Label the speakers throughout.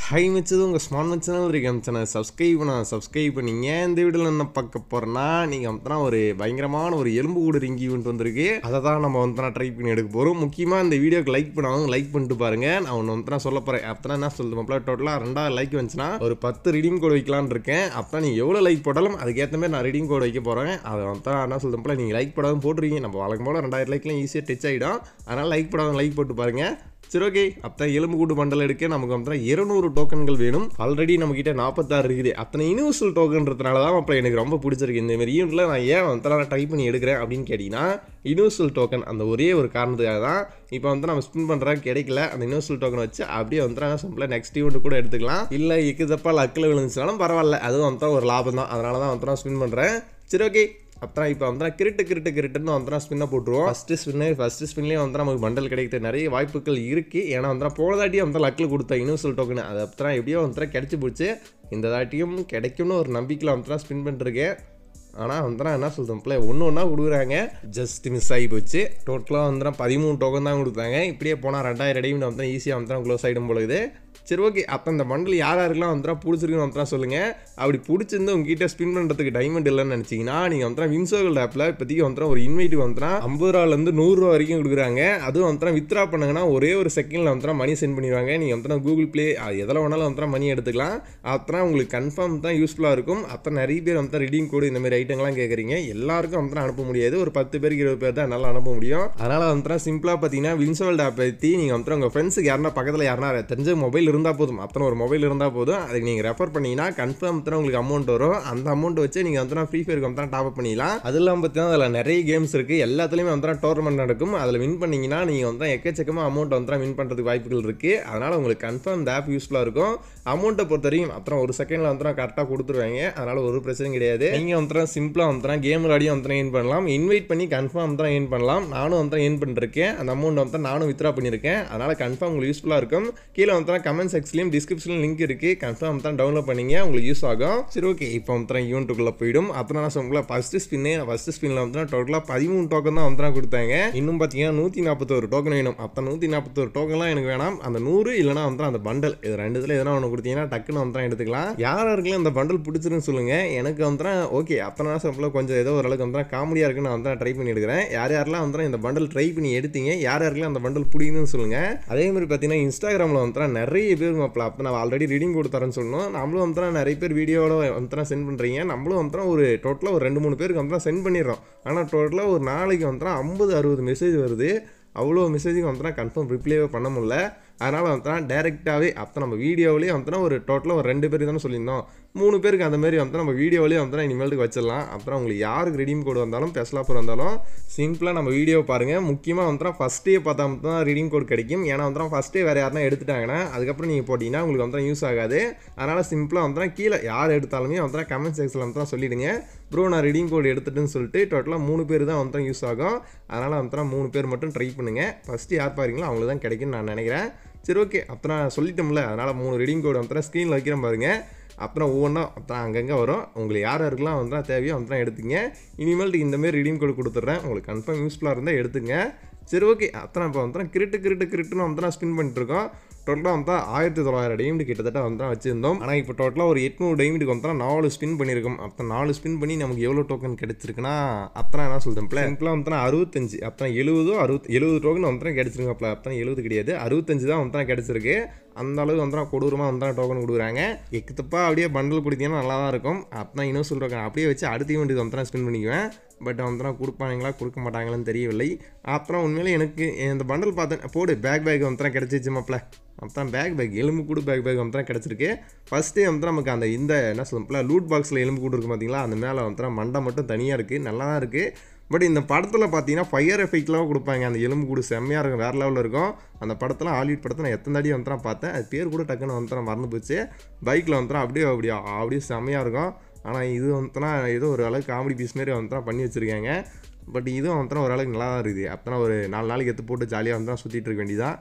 Speaker 1: high மிச்சது உங்கள் smart மிச் channel இருக்கு அந்த சேனல் சப்ஸ்கிரைப் பண்ண சப்ஸ்கிரைப் பண்ணிங்க இந்த வீடியோவில் என்ன பார்க்க போகிறேன்னா நீங்கள் வந்து ஒரு பயங்கரமான ஒரு எலும்பு கூடு ரிங்கி ஈவெண்ட் வந்திருக்கு அதை தான் நம்ம வந்து ட்ரை பண்ணி எடுக்க போகிறோம் முக்கியமாக இந்த வீடியோக்கு லைக் பண்ணாலும் லைக் பண்ணிட்டு பாருங்க நான் ஒன்று வந்து சொல்ல போகிறேன் அப்போ என்ன சொல்லுது மாப்பிள்ள டோட்டலாக ரெண்டாவது லைக் வந்துச்சுன்னா ஒரு பத்து ரீடிங் கோட் வைக்கலான்னு இருக்கேன் அப்போ நீங்கள் எவ்வளோ லைக் போட்டாலும் அதுக்கேற்ற மாதிரி நான் ரீடிங் கோட் வைக்க போகிறேன் அதை வந்து என்ன சொல்லுது மாப்பிள்ள நீங்கள் லைக் போடாமல் போட்டுருவீங்க நம்ம வழக்கம் போல ரெண்டாயிரம் லைக்லாம் ஈஸியாக டச் ஆகிடும் அதனால் லைக் போடாமல் லைக் போட்டு பாருங்க சரி ஓகே அப்போ எலும்பு கூட்டு பண்டல் எடுக்க நமக்கு வந்து இருநூறு டோக்கன்கள் வேணும் ஆல்ரெடி நம்ம கிட்ட நாற்பத்தாறு இருக்குது அத்தனை யூனிவர்சல் டோக்கன்றதுனால தான் அப்போ எனக்கு ரொம்ப பிடிச்சிருக்கு இந்த மாதிரி ஈவெண்ட்டில் நான் ஏன் வந்து நான் டைப் பண்ணி எடுக்கிறேன் அப்படின்னு கேட்டிங்கன்னா யூனிவர்சல் டோக்கன் அந்த ஒரே ஒரு காரணத்துக்காக தான் இப்போ வந்து நம்ம ஸ்பின் பண்ணுறா கிடைக்கல அந்த யூனிவர்சல் டோக்கன் வச்சு அப்படியே வந்து சிம்பிளாக நெக்ஸ்ட் ஈவெண்ட் கூட எடுத்துக்கலாம் இல்லை இக்குதப்பா லக்கில் விழுந்துச்சுனாலும் பரவாயில்ல அதுவும் வந்து ஒரு லாபம் தான் அதனால தான் வந்து நான் ஸ்பின் பண்ணுறேன் சரி ஓகே அப்புறம் இப்போ வந்து கிரிட்டு கிரிட்டு கிரிட்டுன்னு வந்து ஸ்பின்னை போட்டுருவோம் ஃபஸ்ட்டு ஸ்பின்னு ஃபஸ்ட்டு ஸ்பின்லேயே வந்து நமக்கு பண்டல் கிடைக்கிறது நிறைய வாய்ப்புகள் இருக்குது ஏன்னா வந்து போனதாட்டியும் வந்து லக்கில் கொடுத்த யூனிவர்சல் டோக்கன் அது அப்புறம் எப்படியோ வந்து கிடச்சி போச்சு இந்த தாட்டியும் கிடைக்கும்னு ஒரு நம்பிக்கையில் வந்து ஸ்பின் பண்ணிருக்கேன் ஆனால் வந்து என்ன சொல்கிறேன் பிள்ளை ஒன்று ஒன்றா கொடுக்குறாங்க ஜஸ்ட் மிஸ் ஆகி போச்சு டோட்டலாக வந்து பதிமூணு டோக்கன் தான் கொடுத்தாங்க இப்படியே போனால் ரெண்டாயிரம் அடையும் வந்து ஈஸியாக வந்து க்ளோஸ் ஆகிடும் போல இது சரி ஓகே அப்போ இந்த மண்டல் யார் யாருக்கெல்லாம் வந்துடா பிடிச்சிருக்குன்னு வந்துடா சொல்லுங்கள் அப்படி பிடிச்சிருந்து உங்ககிட்ட ஸ்பின் பண்ணுறதுக்கு டைமண்ட் இல்லைன்னு நினச்சிங்கன்னா நீங்கள் வந்துடா வின்சோகல் ஆப்பில் இப்போதைக்கு வந்துடா ஒரு இன்வைட் வந்துடா ஐம்பது ரூபாலேருந்து நூறுரூவா வரைக்கும் கொடுக்குறாங்க அதுவும் வந்துடா வித்ரா பண்ணுங்கன்னா ஒரே ஒரு செகண்டில் வந்துடா மணி சென்ட் பண்ணிடுவாங்க நீங்கள் வந்துடா கூகுள் ப்ளே எதில் வேணாலும் வந்துடா மணி எடுத்துக்கலாம் அப்புறம் உங்களுக்கு கன்ஃபார்ம் தான் யூஸ்ஃபுல்லாக இருக்கும் அப்போ நிறைய பேர் வந்து ரீடிங் கோடு இந்த மாதிரி ஐட்டங்கள்லாம் கேட்குறீங்க எல்லாருக்கும் வந்து அனுப்ப முடியாது ஒரு பத்து பேருக்கு இருபது பேர் தான் நல்லா அனுப்ப முடியும் அதனால் வந்து சிம்பிளாக பார்த்தீங்கன்னா வின்சோல்ட் ஆப் பற்றி நீங்கள் வந்து உங்கள் ஃப்ரெண்ட்ஸுக்கு யாருன்னா பக்கத்தில் யாருனா தெரிஞ்ச மொபைல் இருந்தால் போதும் அத்தனை ஒரு மொபைல் இருந்தால் போதும் அதுக்கு நீங்கள் ரெஃபர் பண்ணிங்கன்னா கன்ஃபார்ம் தான் உங்களுக்கு அமௌண்ட் வரும் அந்த அமௌண்ட் வச்சு நீங்கள் வந்து ஃப்ரீ ஃபயருக்கு வந்து டாப் அப் பண்ணிக்கலாம் அது இல்லாமல் பார்த்தீங்கன்னா அதில் நிறைய கேம்ஸ் இருக்குது எல்லாத்துலேயுமே வந்து டோர்னமெண்ட் நடக்கும் அதில் வின் பண்ணிங்கன்னா நீங்கள் வந்து எக்கச்சக்கமாக அமௌண்ட் வந்து வின் பண்ணுறதுக்கு வாய்ப்புகள் இருக்குது அதனால் உங்களுக்கு கன்ஃபார்ம் இந்த ஆப் யூஸ்ஃபுல்லாக இருக்கும் அமௌண்ட்டை பொறுத்த வரைக்கும் அப்புறம் ஒரு செகண்டில் வந்து கரெக்டாக கொடுத்துருவாங்க அதனால் ஒரு பிரச்சனையும் கிடையாது நீங்கள் வந்து சிம்பிளாக வந்து கேம் விளையாடியும் வந்து ஏன் பண்ணலாம் இன்வைட் பண்ணி கன்ஃபார்ம் தான் ஏன் பண்ணலாம் நானும் வந்து ஏன் பண்ணிருக்கேன் அந்த அமௌண்ட் வந்து நானும் வித்ரா பண்ணியிருக்கேன் அதனால் கன்ஃபார்ம் உங்களுக்கு யூஸ்ஃபுல்லாக இருக்கும் கீழே வந்து கமெண்ட் செக்ஸ்லையும் டிஸ்கிரிப்ஷனில் லிங்க் இருக்குது கன்ஃபார்ம் தான் டவுன்லோட் பண்ணிங்க உங்களுக்கு யூஸ் ஆகும் சரி ஓகே இப்போ வந்து ஈவெண்ட்டுக்குள்ளே போயிடும் அப்புறம் நான் சொன்னல ஃபஸ்ட்டு ஸ்பின்னு ஃபஸ்ட்டு ஸ்பின்னில் வந்து டோட்டலாக பதிமூணு டோக்கன் தான் வந்து கொடுத்தாங்க இன்னும் பார்த்தீங்கன்னா நூற்றி நாற்பத்தோரு டோக்கன் வேணும் அப்போ நூற்றி நாற்பத்தோரு டோக்கன்லாம் எனக்கு வேணாம் அந்த நூறு இல்லைனா வந்து அந்த பண்டல் இது ரெண்டு இதில் எதனா ஒன்று கொடுத்தீங்கன்னா டக்குன்னு வந்து எடுத்துக்கலாம் யார் யாருக்கெல்லாம் அந்த பண்டல் பிடிச்சிருன்னு சொல்லுங்கள் எனக்கு வந்து ஓகே அப்போ நான் சிம்பிளாக கொஞ்சம் ஏதோ ஓரளவுக்கு வந்து காமெடியாக இருக்குன்னு நான் வந்து ட்ரை பண்ணி எடுக்கிறேன் யார் யாரெல்லாம் வந்து இந்த பண்டல் ட்ரை பண்ணி எடுத்தீங்க யார் யாருக்கெல்லாம் அந்த பண்டல் பிடிக்கணும்னு சொல்லுங்கள் அதே மாதிரி பார்த்தீங்கன்னா இன்ஸ்டாகிராமில் வந்து நிறைய பேர் மாப்பிள அப்போ நான் ஆல்ரெடி ரீடிங் கோடு தரேன்னு சொல்லணும் நம்மளும் வந்து நிறைய பேர் வீடியோட வந்து சென்ட் பண்ணுறீங்க நம்மளும் வந்து ஒரு டோட்டலாக ஒரு ரெண்டு மூணு பேருக்கு வந்து சென்ட் பண்ணிடுறோம் ஆனால் டோட்டலாக ஒரு நாளைக்கு வந்து ஐம்பது அறுபது மெசேஜ் வருது அவ்வளோ மெசேஜுக்கு வந்து கன்ஃபார்ம் ரிப்ளைவே பண்ண முடியல அதனால் வந்து டேரெக்டாகவே அப்போ நம்ம வீடியோவிலேயே வந்து ஒரு டோட்டலாக ஒரு ரெண்டு பேருக்கு தானே சொல்லியிருந்தோம் மூணு பேருக்கு அந்த மாதிரி வந்து நம்ம வீடியோவிலேயே வந்து இனிமேலுக்கு வச்சிடலாம் அப்புறம் உங்களுக்கு யாருக்கு ரெடீம் கோடு வந்தாலும் ஸ்பெஷல் ஆஃபர் வந்தாலும் சிம்பிளாக நம்ம வீடியோ பாருங்கள் முக்கியமாக வந்து ஃபஸ்ட்டே பார்த்தா மட்டும் தான் ரீடிங் கோட் கிடைக்கும் ஏன்னா வந்து ஃபஸ்ட்டே வேறு யாருனா எடுத்துட்டாங்கன்னா அதுக்கப்புறம் நீங்கள் போட்டிங்கன்னா உங்களுக்கு வந்து யூஸ் ஆகாது அதனால் சிம்பிளாக வந்து கீழே யார் எடுத்தாலுமே வந்து கமெண்ட் செக்ஷனில் வந்து தான் சொல்லிவிடுங்க ப்ரோ நான் ரீடிங் கோடு எடுத்துட்டுன்னு சொல்லிட்டு டோட்டலாக மூணு பேர் தான் வந்து யூஸ் ஆகும் அதனால் வந்து மூணு பேர் மட்டும் ட்ரை பண்ணுங்கள் ஃபஸ்ட்டு யார் பாருங்களோ அவங்களுக்கு தான் கிடைக்கும்னு நான் நினைக்கிறேன் சரி ஓகே அப்புறம் நான் சொல்லிட்டோம்ல அதனால் மூணு ரீடிங் கோடு வந்து ஸ்க்ரீனில் வைக்கிறேன் பாருங்கள் அப்புறம் ஒவ்வொன்றா அப்புறம் அங்கங்கே வரும் உங்களுக்கு யார் யாருக்கெல்லாம் வந்து தேவையோ வந்து எடுத்துங்க இனிமேல்ட்டு இந்தமாரி ரீடிங் கோடு கொடுத்துட்றேன் உங்களுக்கு கன்ஃபார்ம் யூஸ்ஃபுல்லாக இருந்தால் எடுத்துங்க சரி ஓகே அத்தனை இப்போ வந்து கிரிட்டு கிரிட்டு கிரிட்டுன்னு வந்து ஸ்பின் பண்ணிட்டுருக்கோம் டோட்டலாக வந்து ஆயிரத்தி தொள்ளாயிரம் டைமண்ட் கிட்டத்தட்ட வந்து வச்சுருந்தோம் ஆனால் இப்போ டோட்டலாக ஒரு எட்நூறு டைமண்டுக்கு வந்து நாலு ஸ்பின் பண்ணியிருக்கோம் அப்போ நாலு ஸ்பின் பண்ணி நமக்கு எவ்வளோ டோக்கன் கிடச்சிருக்குன்னா அத்தனை என்ன சொல்கிறேன் சிம்பிளாக வந்து அறுபத்தஞ்சு அப்புறம் எழுபதோ அறுபத் எழுபது டோக்கன் வந்து கிடச்சிருங்க அப்போ அப்புறம் எழுபது கிடையாது அறுபத்தஞ்சு தான் வந்து கிடச்சிருக்கு அந்த அளவுக்கு வந்து கொடூரமாக வந்து டோக்கன் கொடுக்குறாங்க எக்குத்தப்பா அப்படியே பண்டல் கொடுத்தீங்கன்னா நல்லா தான் இருக்கும் அப்போ இன்னும் சொல்கிறேன் அப்படியே வச்சு அடுத்த ஈவெண்ட்டுக்கு வந்து ஸ்பின் பண்ணிக்குவேன் பட் வந்து கொடுப்பாங்களா கொடுக்க மாட்டாங்களான்னு தெரியவில்லை அப்புறம் உண்மையிலே எனக்கு இந்த பண்டல் பார்த்தேன் போடு பேக் பேக் வந்து கிடச்சிச்சு மாப்பிள்ள அப்புறம் பேக் பேக் எலும்பு கூடு பேக் பேக் வந்து கிடச்சிருக்கு ஃபஸ்ட்டே வந்து நமக்கு அந்த இந்த என்ன சொல்லப்பல லூட் பாக்ஸில் எலும்பு கூடு இருக்குது பார்த்தீங்களா அந்த மேலே வந்து மண்டை மட்டும் தனியாக இருக்குது நல்லா தான் இருக்குது பட் இந்த படத்தில் பார்த்தீங்கன்னா ஃபயர் எஃபெக்ட்லாம் கொடுப்பாங்க அந்த எலும்பு கூடு செம்மையாக இருக்கும் வேறு லெவலில் இருக்கும் அந்த படத்தில் ஹாலிவுட் படத்தை நான் எத்தனை அடி வந்து பார்த்தேன் அது பேர் கூட டக்குன்னு வந்து மறந்து போச்சு பைக்கில் வந்து அப்படியே அப்படியே அப்படியே செம்மையாக இருக்கும் ஆனால் இது வந்துனா ஏதோ ஒரு அளவுக்கு காமெடி பீஸ் மாரி வந்து பண்ணி வச்சுருக்காங்க பட் இதுவும் வந்து ஓரளவுக்கு நல்லா தான் இருக்குது அப்போனா ஒரு நாலு நாளைக்கு எடுத்து போட்டு ஜாலியாக வந்து சுற்றிட்டு இருக்க வேண்டியதான்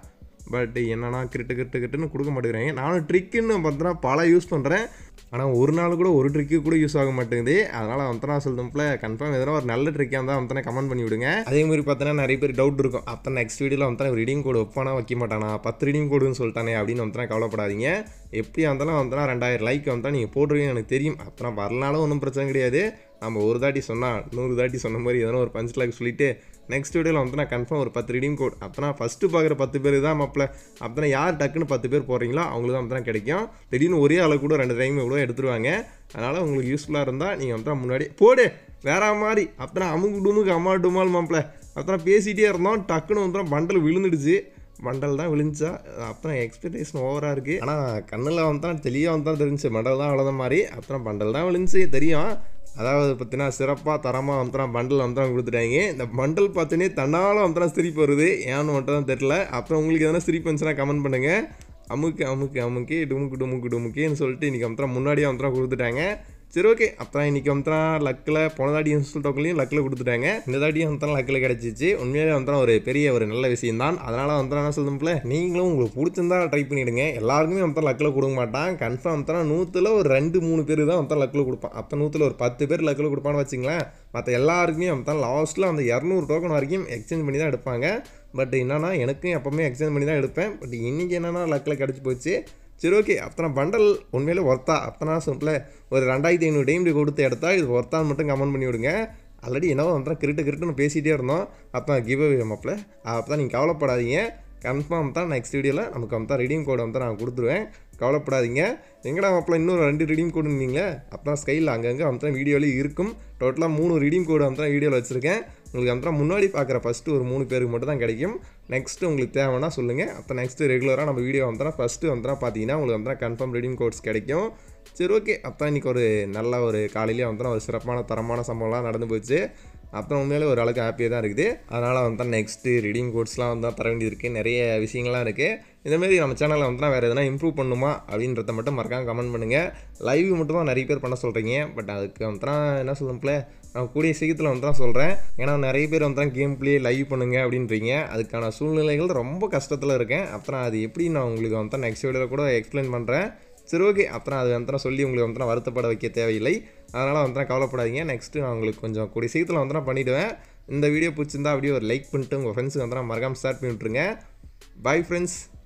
Speaker 1: பட் என்னன்னா கிரிட்டு கிரிட்டு கிட்டுன்னு கொடுக்க மாட்டேங்கிறாங்க நானும் ட்ரிக்குன்னு பார்த்தோன்னா பல யூஸ் பண்ணுறேன் ஆனால் ஒரு நாள் கூட ஒரு ட்ரிக்கு கூட யூஸ் ஆக மாட்டேங்குது அதனால் வந்து நான் சொல்லும்போல கன்ஃபார்ம் எதனா ஒரு நல்ல ட்ரிக்காக இருந்தால் வந்து கமெண்ட் பண்ணி விடுங்க அதே மாதிரி பார்த்தீங்கன்னா நிறைய பேர் டவுட் இருக்கும் அப்போ நெக்ஸ்ட் வீடியோவில் வந்து ரீடிங் கோடு வைப்பானா வைக்க மாட்டானா பத்து ரீடிங் கோடுன்னு சொல்லிட்டானே அப்படின்னு வந்து கவலைப்படாதீங்க எப்படியா இருந்தாலும் வந்து ரெண்டாயிரம் லைக் வந்தால் நீங்கள் போடுறீங்கன்னு எனக்கு தெரியும் அப்புறம் வரனாலும் ஒன்றும் பிரச்சனை கிடையாது நம்ம ஒரு தாட்டி சொன்னால் நூறு தாட்டி சொன்ன மாதிரி எதனா ஒரு பஞ்ச் லாக் சொல்லிட்டு நெக்ஸ்ட் வீடியோவில் வந்து நான் கன்ஃபார்ம் ஒரு பத்து ரீடிங் கோட் அப்போனா ஃபஸ்ட்டு பார்க்குற பத்து பேர் தான் மாப்பிள அப்போனா யார் டக்குன்னு பத்து பேர் போடுறீங்களோ அவங்களுக்கு தான் வந்து கிடைக்கும் திடீர்னு ஒரே ஆளை கூட ரெண்டு டைம் கூட எடுத்துருவாங்க அதனால் உங்களுக்கு யூஸ்ஃபுல்லாக இருந்தால் நீங்கள் வந்து முன்னாடி போடு வேற மாதிரி அப்புறம் அமுக்கு டுமுக்கு அம்மா டுமால் மாப்பிள அப்புறம் பேசிகிட்டே இருந்தோம் டக்குன்னு வந்து பண்டல் விழுந்துடுச்சு மண்டல் தான் விழுந்துச்சா அப்புறம் எக்ஸ்பெக்டேஷன் ஓவராக இருக்குது ஆனால் கண்ணில் வந்தால் தெளிவாக வந்தால் தெரிஞ்சு மண்டல் தான் அவ்வளோதான் மாதிரி அப்புறம் பண்டல் தான் விழுந்துச்சு தெரியும் அதாவது பார்த்தீங்கன்னா சிறப்பாக தரமாக வந்து பண்டல் வந்து கொடுத்துட்டாங்க இந்த பண்டல் பார்த்தோன்னே தன்னால் வந்து சிரிப்பு வருது ஏன்னு மட்டும் தான் தெரில அப்புறம் உங்களுக்கு எதனா சிரிப்பு வந்துச்சுன்னா கமெண்ட் பண்ணுங்கள் அமுக்கு அமுக்கு அமுக்கு டுமுக்கு டுமுக்கு டுமுக்குன்னு சொல்லிட்டு இன்றைக்கி வந்து முன்னாடியே வந்து கொடுத்துட்டாங்க சரி ஓகே அப்புறம் இன்றைக்கி வந்து லக்கில் போன தாடி இன்ஸ்டல் டோக்கன்லையும் லக்கில் கொடுத்துட்டாங்க இந்த தாடியும் வந்து லக்கில் கிடச்சிச்சு உண்மையிலே வந்து ஒரு பெரிய ஒரு நல்ல விஷயம் தான் அதனால் வந்து என்ன சொல்லும்போல நீங்களும் உங்களுக்கு பிடிச்சிருந்தா ட்ரை பண்ணிவிடுங்க எல்லாருக்குமே வந்து லக்கில் கொடுக்க மாட்டான் கன்ஃபார்ம் வந்து நூற்றில் ஒரு ரெண்டு மூணு பேர் தான் வந்து லக்கில் கொடுப்பான் அப்போ நூற்றில் ஒரு பத்து பேர் லக்கில் கொடுப்பான்னு வச்சுங்களேன் மற்ற எல்லாருக்குமே வந்து லாஸ்ட்டில் அந்த இரநூறு டோக்கன் வரைக்கும் எக்ஸ்சேஞ்ச் பண்ணி தான் எடுப்பாங்க பட் என்னன்னா எனக்கும் எப்போவுமே எக்ஸ்சேஞ்ச் பண்ணி தான் எடுப்பேன் பட் இன்றைக்கி என்னென்னா லக்கில் கிடச்சி போச்சு சரி ஓகே அத்தனை பண்டல் உண்மையிலே ஒர்த்தா அத்தனை சிம்பிள் ஒரு ரெண்டாயிரத்தி ஐநூறு டைம் கொடுத்து எடுத்தா இது ஒர்த்தான்னு மட்டும் கமெண்ட் பண்ணி விடுங்க ஆல்ரெடி என்னவோ வந்து கிரிட்டு கிரிட்டுன்னு பேசிகிட்டே இருந்தோம் அப்போ கிவ் அவே மாப்பில் அப்போ தான் நீங்கள் கவலைப்படாதீங்க கன்ஃபார்ம் தான் நெக்ஸ்ட் வீடியோவில் நமக்கு வந்து ரீடிங் கோடை வந்து நான் கொடுத்துருவேன் கவலைப்படாதீங்க எங்கடா மாப்பிள்ள இன்னொரு ரெண்டு ரீடிங் கோடு இருந்தீங்களே அப்புறம் ஸ்கையில் அங்கங்கே வந்து வீடியோலேயும் இருக்கும் டோட்டலாக மூணு ரீடிங் கோடு வந்து வீடியோவில் வச்சுருக்கேன் உங்களுக்கு வந்து முன்னாடி பார்க்குற ஃபஸ்ட்டு ஒரு மூணு பேருக்கு மட்டும் தான் கிடைக்கும் நெக்ஸ்ட்டு உங்களுக்கு தேவைன்னா சொல்லுங்கள் அப்போ நெக்ஸ்ட்டு ரெகுலராக நம்ம வீடியோ வந்து ஃபஸ்ட்டு வந்து பார்த்தீங்கன்னா உங்களுக்கு வந்து கன்ஃபார்ம் ரீடிங் கோட்ஸ் கிடைக்கும் சரி ஓகே அப்போ இன்றைக்கி ஒரு நல்ல ஒரு காலையிலேயே வந்து ஒரு சிறப்பான தரமான சம்பவம்லாம் நடந்து போச்சு அப்புறம் உண்மையிலே ஒரு அளவுக்கு ஹாப்பியாக தான் இருக்குது அதனால் வந்து நெக்ஸ்ட்டு ரீடிங் கோட்ஸ்லாம் வந்து தர வேண்டியது இருக்குது நிறைய விஷயங்கள்லாம் இருக்குது இந்தமாரி நம்ம சேனலில் வந்து வேறு எதனா இம்ப்ரூவ் பண்ணுமா அப்படின்றத மட்டும் மறக்காம கமெண்ட் பண்ணுங்கள் லைவ் மட்டும் தான் நிறைய பேர் பண்ண சொல்கிறீங்க பட் அதுக்கு வந்து என்ன சொல்லும்ல நான் கூடிய சீக்கிரத்தில் வந்து தான் சொல்கிறேன் ஏன்னா நிறைய பேர் வந்து தான் கேம் ப்ளே லைவ் பண்ணுங்க அப்படின்றீங்க அதுக்கான சூழ்நிலைகள் ரொம்ப கஷ்டத்தில் இருக்கேன் அப்புறம் அது எப்படி நான் உங்களுக்கு வந்து நெக்ஸ்ட் வீடியோவில் கூட எக்ஸ்பிளைன் பண்ணுறேன் சரி ஓகே அப்புறம் அது வந்து சொல்லி உங்களுக்கு வந்து வருத்தப்பட வைக்க தேவையில்லை அதனால் வந்து கவலைப்படாதீங்க நெக்ஸ்ட்டு நான் உங்களுக்கு கொஞ்சம் கூடிய சீக்கிரத்தில் வந்து நான் பண்ணிவிடுவேன் இந்த வீடியோ பிடிச்சிருந்தா அப்படியே ஒரு லைக் பண்ணிட்டு உங்கள் ஃப்ரெண்ட்ஸுக்கு வந்து மறக்காமல் ஸ்டார்ட் பண்ணி விட்ருங்க பை ஃப்ரெண்ட்ஸ்